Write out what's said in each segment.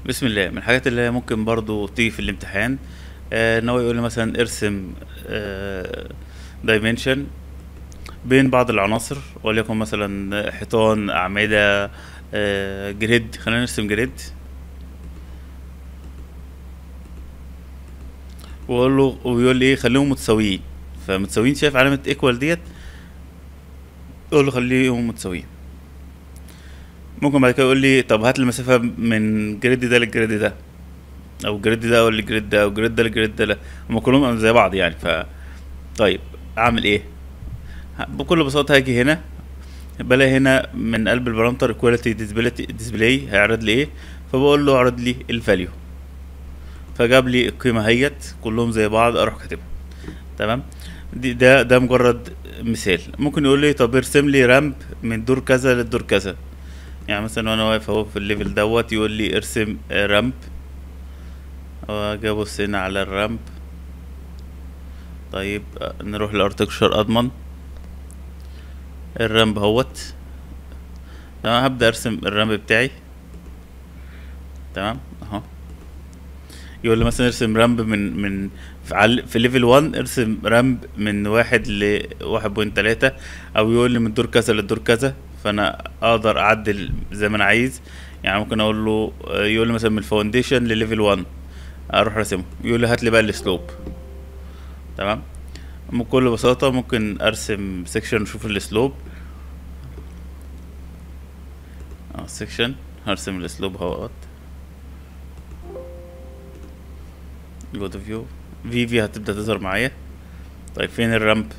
بسم الله من الحاجات اللي هي ممكن برضو تيجي في الامتحان آه، ان هو يقول لي مثلا ارسم دايمنشن بين بعض العناصر وليكن مثلا حيطان اعمده آه، جريد خلينا نرسم جريد واقول له ويقول لي ايه خليهم متساويين فمتساويين شايف علامه ايكوال ديت اقول له خليهم متساويين ممكن بعد كده يقول لي طب هات المسافه من جريد ده للجريد ده او الجريد ده او الجريد ده او الجريد ده للجريد ده لا هم كلهم زي بعض يعني ف طيب اعمل ايه ه- بكل بساطه هاجي هنا بلاقي هنا من قلب البارامتر كواليتي ديسبلاي هيعرض لي ايه فبقول له اعرض لي الفاليو فجاب لي القيمه اهيت كلهم زي بعض اروح كاتبهم تمام دي ده ده مجرد مثال ممكن يقول لي طب ارسم لي رامب من دور كذا للدور كذا يعني مثلا وانا واقف اهو في الليفل دوت يقول لي ارسم آه، رامب واجي ابص هنا على الرامب طيب آه، نروح لارتكشر اضمن الرامب اهوت تمام هبدأ ارسم الرامب بتاعي تمام اهو يقول لي مثلا ارسم رامب من من في, عل- في ليفل 1 ارسم رامب من واحد ل واحد بوينت تلاتة او يقول لي من دور كذا للدور كذا فانا اقدر اعدل زي ما انا عايز يعني ممكن اقول له آه، يقول لي مثلا من الفاونديشن لليفل 1 اروح راسمه يقول لي هات لي بقى السلوب تمام بكل بساطة ممكن ارسم سيكشن اشوف السلوب اه سيكشن هرسم الاسلوب اهوت جو تو فيو في في هتبدأ تظهر معايا طيب فين الرامب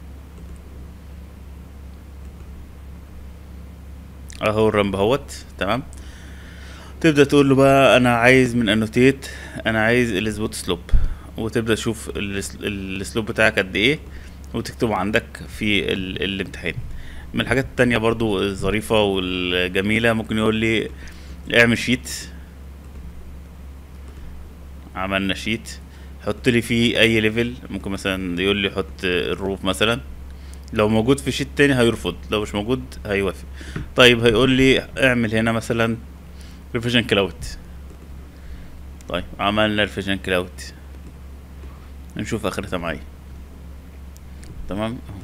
اهو الرامب اهوت تمام تبدأ تقول له بقى انا عايز من انوتيت انا عايز السبوت سلوب وتبدأ تشوف الس- السلوب بتاعك قد ايه وتكتبه عندك في ال... الامتحان من الحاجات التانية برضو الظريفة والجميلة ممكن يقول لي اعمل شيت عملنا شيت حط لي فيه اي ليفل ممكن مثلا يقول لي حط الروف مثلا لو موجود في شيت تاني هيرفض لو مش موجود هيوافق طيب هيقول لي اعمل هنا مثلا ريفيجن كلاود طيب عملنا ريفيجن كلاود نشوف اخرتها معايا تمام أهو.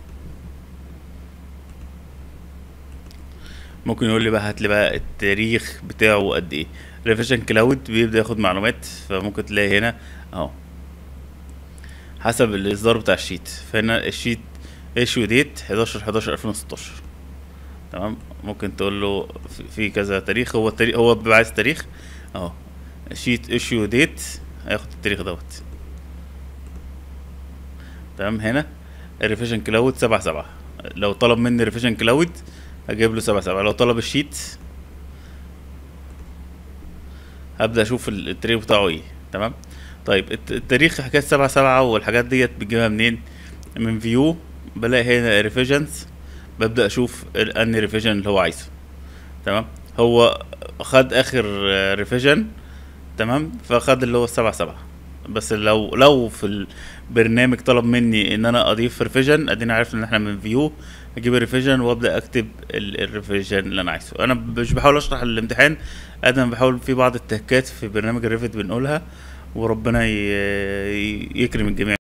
ممكن يقول لي بقى هات لي بقى التاريخ بتاعه قد ايه ريفيجن كلاود بيبدا ياخد معلومات فممكن تلاقي هنا اهو حسب الاصدار بتاع الشيت فهنا الشيت ايشو ديت 11 11 2016 تمام ممكن تقول له في- في كذا تاريخ هو التاريخ هو بيبقى عايز تاريخ اهو شيت ايشو ديت هياخد التاريخ دوت تمام هنا الريفيجن كلاود سبعة سبعة لو طلب مني ريفيجن كلاود هجيب له سبعة سبعة لو طلب الشيت هبدأ اشوف ال- التاريخ بتاعه ايه تمام طيب الت- التاريخ حكاية سبعة سبعة والحاجات ديت بتجيبها منين من فيو بلاقي هنا ريفيجنز ببدأ اشوف ال- انهي ريفيجن اللي هو عايزه تمام هو خد اخر ريفيجن تمام فخد اللي هو السبعة سبعة بس لو لو في البرنامج طلب مني ان انا اضيف ريفيجن ادينا عارف ان احنا من فيو اجيب الريفيجن وابدا اكتب ال- الريفيجن اللي انا عايزه انا مش بحاول اشرح الامتحان قد ما بحاول في بعض التهكات في برنامج الريفت بنقولها وربنا ي- ي- يكرم الجميع